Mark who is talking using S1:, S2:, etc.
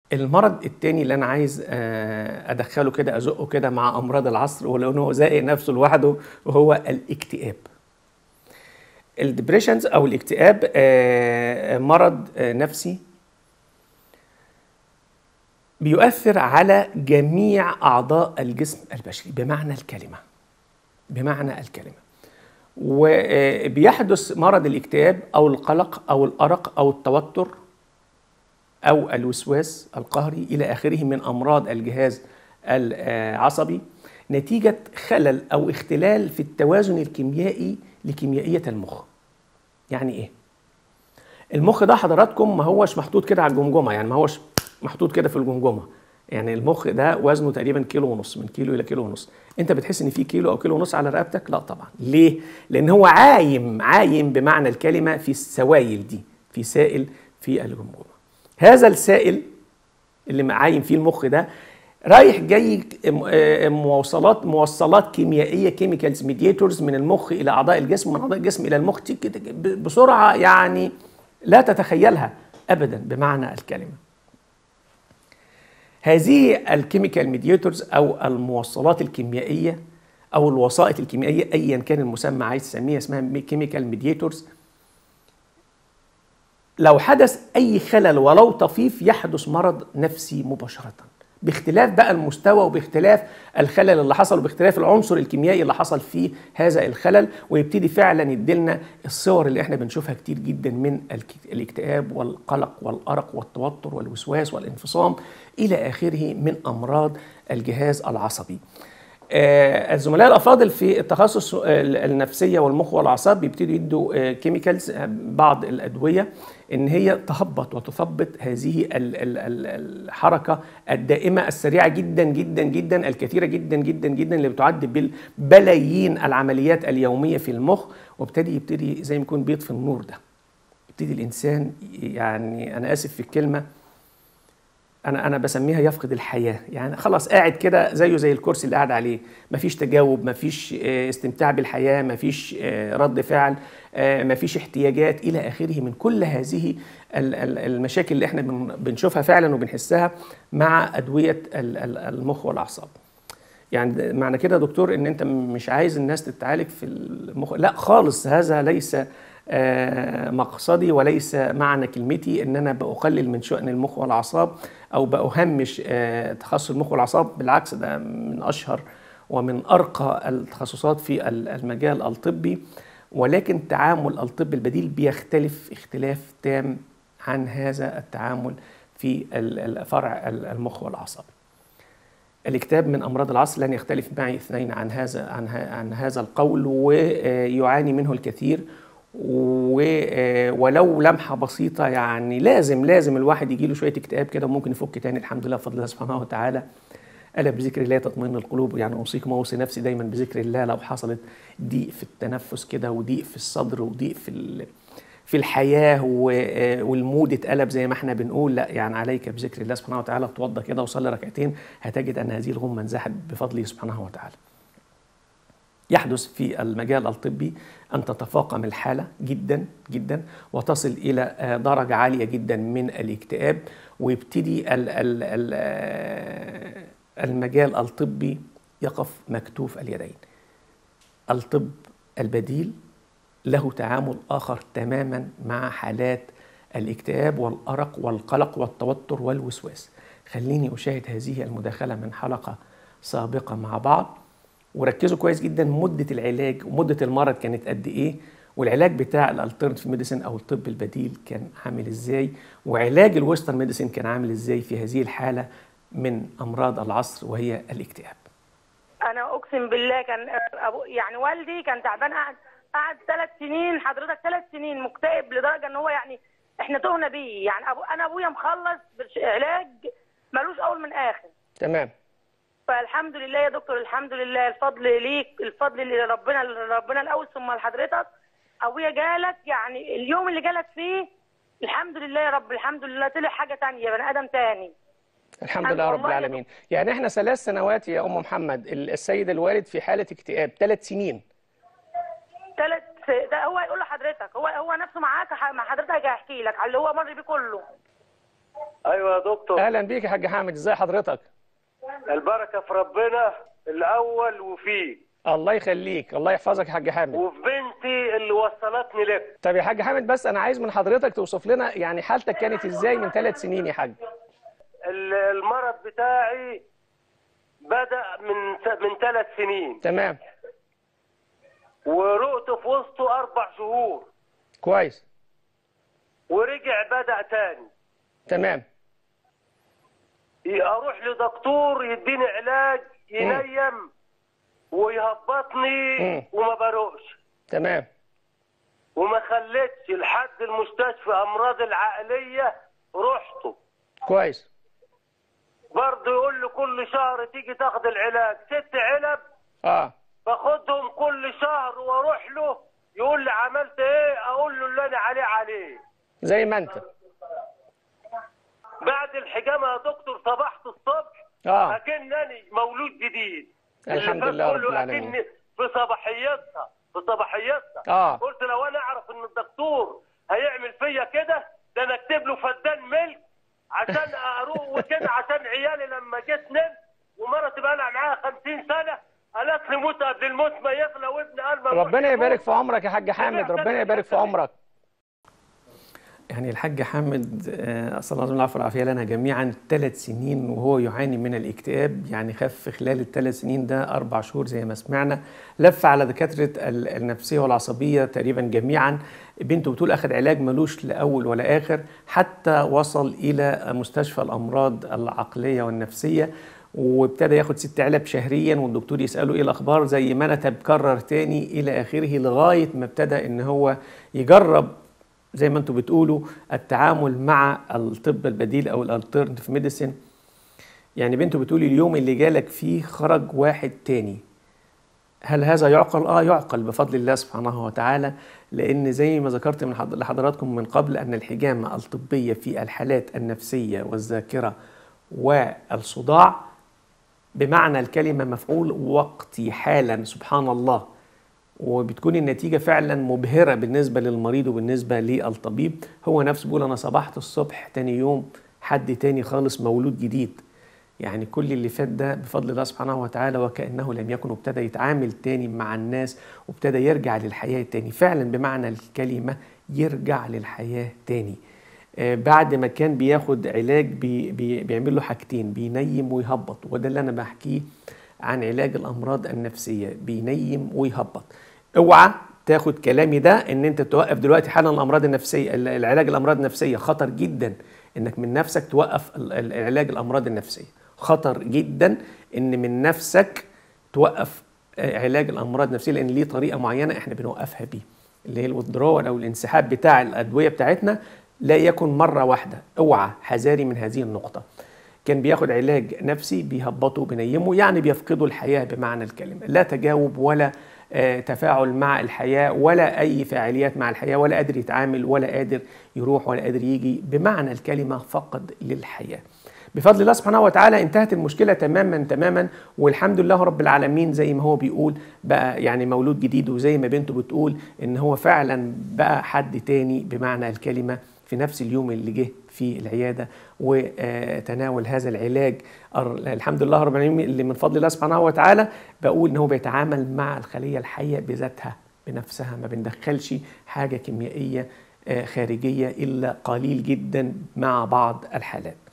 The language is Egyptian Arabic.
S1: المرض التاني اللي انا عايز آه، ادخله كده ازقه كده مع امراض العصر ولو انه زائق نفسه لوحده وهو الاكتئاب الدبريشنز او الاكتئاب آه، مرض آه، نفسي بيؤثر على جميع اعضاء الجسم البشري بمعنى الكلمه بمعنى الكلمه وبيحدث مرض الاكتئاب او القلق او الارق او التوتر او الوسواس القهري الى اخره من امراض الجهاز العصبي نتيجه خلل او اختلال في التوازن الكيميائي لكيميائيه المخ. يعني ايه؟ المخ ده حضراتكم ما هوش محطوط كده على الجمجمه يعني ما هوش محطوط كده في الجمجمه يعني المخ ده وزنه تقريبا كيلو ونص من كيلو الى كيلو ونص انت بتحس ان في كيلو او كيلو ونص على رقبتك لا طبعا ليه لان هو عايم عايم بمعنى الكلمه في السوائل دي في سائل في الجمجمه هذا السائل اللي عايم فيه المخ ده رايح جاي موصلات موصلات كيميائيه كيميكالز ميدياتورز من المخ الى اعضاء الجسم ومن اعضاء الجسم الى المخ بسرعه يعني لا تتخيلها ابدا بمعنى الكلمه هذه الكيميكال ميدياتورز او الموصلات الكيميائيه او الوسائط الكيميائيه ايا كان المسمى عايز تسميها اسمها كيميكال ميدياتورز لو حدث اي خلل ولو طفيف يحدث مرض نفسي مباشره باختلاف بقى المستوى وباختلاف الخلل اللي حصل وباختلاف العنصر الكيميائي اللي حصل فيه هذا الخلل ويبتدي فعلا يديلنا الصور اللي احنا بنشوفها كتير جدا من الاكتئاب والقلق والارق والتوتر والوسواس والانفصام الى اخره من امراض الجهاز العصبي. آه الزملاء الافاضل في التخصص النفسيه والمخ والاعصاب بيبتدوا يدوا كيميكالز آه بعض الادويه ان هي تهبط وتثبط هذه الحركه الدائمه السريعه جدا جدا جدا الكثيره جدا جدا جدا اللي بتعد بالبلايين العمليات اليوميه في المخ وابتدي يبتدي زي ما يكون بيطفي النور ده يبتدي الانسان يعني انا اسف في الكلمه انا انا بسميها يفقد الحياه يعني خلاص قاعد كده زيه زي الكرسي اللي قاعد عليه مفيش تجاوب مفيش استمتاع بالحياه مفيش رد فعل مفيش احتياجات الى اخره من كل هذه المشاكل اللي احنا بنشوفها فعلا وبنحسها مع ادويه المخ والاعصاب يعني معنى كده يا دكتور ان انت مش عايز الناس تتعالج في المخ لا خالص هذا ليس مقصدي وليس معنى كلمتي ان انا بقلل من شأن المخ والاعصاب او بأهمش تخصص المخ والاعصاب بالعكس ده من اشهر ومن ارقى التخصصات في المجال الطبي ولكن تعامل الطب البديل بيختلف اختلاف تام عن هذا التعامل في فرع المخ والاعصاب. الاكتئاب من امراض العصر لن يختلف معي اثنين عن هذا عن, عن هذا القول ويعاني منه الكثير ولو لمحه بسيطه يعني لازم لازم الواحد يجي له شويه اكتئاب كده وممكن يفك تاني الحمد لله بفضل الله سبحانه وتعالى الا بذكر الله تطمئن القلوب يعني اوصيكم واوصي نفسي دايما بذكر الله لو حصلت ضيق في التنفس كده وضيق في الصدر وضيق في في الحياه والمود اتقلب زي ما احنا بنقول لا يعني عليك بذكر الله سبحانه وتعالى توضى كده وصلي ركعتين هتجد ان هذه الغمه انزاحت بفضله سبحانه وتعالى. يحدث في المجال الطبي ان تتفاقم الحاله جدا جدا وتصل الى درجه عاليه جدا من الاكتئاب ويبتدي ال ال ال المجال الطبي يقف مكتوف اليدين. الطب البديل له تعامل اخر تماما مع حالات الاكتئاب والارق والقلق والتوتر والوسواس. خليني اشاهد هذه المداخله من حلقه سابقه مع بعض وركزوا كويس جدا مده العلاج ومده المرض كانت قد ايه والعلاج بتاع الالترنتيف ميديسن او الطب البديل كان عامل ازاي وعلاج الويسترن ميديسن كان عامل ازاي في هذه الحاله من امراض العصر وهي الاكتئاب.
S2: انا اقسم بالله كان أبو يعني والدي كان تعبان قعد قعد ثلاث سنين حضرتك ثلاث سنين مكتئب لدرجه ان هو يعني احنا تهنا بيه يعني أبو انا ابويا مخلص علاج ملوش اول من اخر.
S1: تمام.
S2: فالحمد لله يا دكتور الحمد لله الفضل ليك الفضل لربنا لربنا الاول ثم لحضرتك ابويا جالك يعني اليوم اللي جالك فيه الحمد لله يا رب الحمد لله طلع حاجه تانية بني ادم تاني
S1: الحمد لله رب العالمين يعني احنا ثلاث سنوات يا ام محمد السيد الوالد في حاله اكتئاب ثلاث سنين
S2: ثلاث ده هو يقول لحضرتك هو هو نفسه معاك مع حضرتك هيحكي لك على اللي هو مر بيه كله
S3: ايوه يا دكتور
S1: اهلا بيك يا حاج حامد ازي حضرتك
S3: البركه في ربنا الاول وفيك
S1: الله يخليك الله يحفظك يا حاج حامد
S3: وفي بنتي اللي وصلتني لك
S1: طب يا حاج حامد بس انا عايز من حضرتك توصف لنا يعني حالتك كانت ازاي من ثلاث سنين يا حاج
S3: ال- المرض بتاعي بدا من س- من ثلاث سنين
S1: تمام
S3: ورقت في وسطه اربع شهور
S1: كويس
S3: ورجع بدا تاني
S1: تمام
S3: اروح لدكتور يديني علاج ينيم ويهبطني
S1: مم.
S3: وما بروقش
S1: تمام
S3: وما خليتش لحد المستشفى امراض العقليه رحته
S1: كويس
S3: برضه يقول لي كل شهر تيجي تاخد العلاج ست علب
S1: اه
S3: باخدهم كل شهر واروح له يقول لي عملت ايه اقول له اللي انا عليه عليه
S1: زي ما انت
S3: بعد الحجامه يا دكتور صبحت الصبح
S1: اه
S3: اكنني مولود جديد
S1: الحمد
S3: اللي
S1: لله
S3: فات
S1: رب
S3: كله
S1: العالمين.
S3: أكني في صباحيتها في صباحيتها
S1: اه
S3: قلت لو انا اعرف ان الدكتور هيعمل فيا كده ده انا اكتب له فدان ملك عشان اروق وكده عشان عيالي لما جيت نمت ومرتي بقى لها معاها 50 سنه قالت لي موت قبل الموت ما يغلى وابن قلب ما يروح
S1: ربنا
S3: يموت.
S1: يبارك في عمرك يا حاج حامد ربنا يبارك في عمرك يعني الحاج حامد آه، اسال الله العافيه والعافيه لنا جميعا ثلاث سنين وهو يعاني من الاكتئاب يعني خف خلال الثلاث سنين ده اربع شهور زي ما سمعنا لف على دكاتره ال- النفسيه والعصبيه تقريبا جميعا بنته بتقول اخذ علاج ملوش لاول ولا اخر حتى وصل الى مستشفى الامراض العقليه والنفسيه وابتدى ياخد ست علب شهريا والدكتور يساله ايه الاخبار زي ما انا تكرر تاني الى اخره لغايه ما ابتدى ان هو يجرب زي ما انتم بتقولوا التعامل مع الطب البديل او الالترنتيف ميديسين يعني بنته بتقولي اليوم اللي جالك فيه خرج واحد تاني هل هذا يعقل؟ اه يعقل بفضل الله سبحانه وتعالى لان زي ما ذكرت من حض- لحضراتكم من قبل ان الحجامه الطبيه في الحالات النفسيه والذاكره والصداع بمعنى الكلمه مفعول وقتي حالا سبحان الله وبتكون النتيجة فعلا مبهرة بالنسبة للمريض وبالنسبة للطبيب هو نفسه بيقول أنا صبحت الصبح تاني يوم حد تاني خالص مولود جديد يعني كل اللي فات ده بفضل الله سبحانه وتعالى وكأنه لم يكن وابتدى يتعامل تاني مع الناس وابتدى يرجع للحياة تاني فعلا بمعنى الكلمة يرجع للحياة تاني آه، بعد ما كان بياخد علاج بي بي بيعمل له حاجتين بينيم ويهبط وده اللي انا بحكيه عن علاج الامراض النفسيه بينيم ويهبط اوعى تاخد كلامي ده ان انت توقف دلوقتي حالا الامراض النفسيه ال- العلاج الامراض النفسيه خطر جدا انك من نفسك توقف ال- ال- العلاج الامراض النفسيه خطر جدا ان من نفسك توقف آه، علاج الامراض النفسيه لان ليه طريقه معينه احنا بنوقفها بيه اللي هي الوذرول او الانسحاب بتاع الادويه بتاعتنا لا يكن مره واحده اوعى حذاري من هذه النقطه كان بياخد علاج نفسي بيهبطه بينيمه يعني بيفقدوا الحياه بمعنى الكلمه لا تجاوب ولا آه، تفاعل مع الحياه ولا اي فاعليات مع الحياه ولا قادر يتعامل ولا قادر يروح ولا قادر يجي بمعنى الكلمه فقد للحياه بفضل الله سبحانه وتعالى انتهت المشكله تماما تماما والحمد لله رب العالمين زي ما هو بيقول بقى يعني مولود جديد وزي ما بنته بتقول ان هو فعلا بقى حد تاني بمعنى الكلمه في نفس اليوم اللي جه في العياده وتناول هذا العلاج أر- الحمد لله رب العالمين اللي من فضل الله سبحانه وتعالى بقول ان هو بيتعامل مع الخليه الحيه بذاتها بنفسها ما بندخلش حاجه كيميائيه آه، خارجيه الا قليل جدا مع بعض الحالات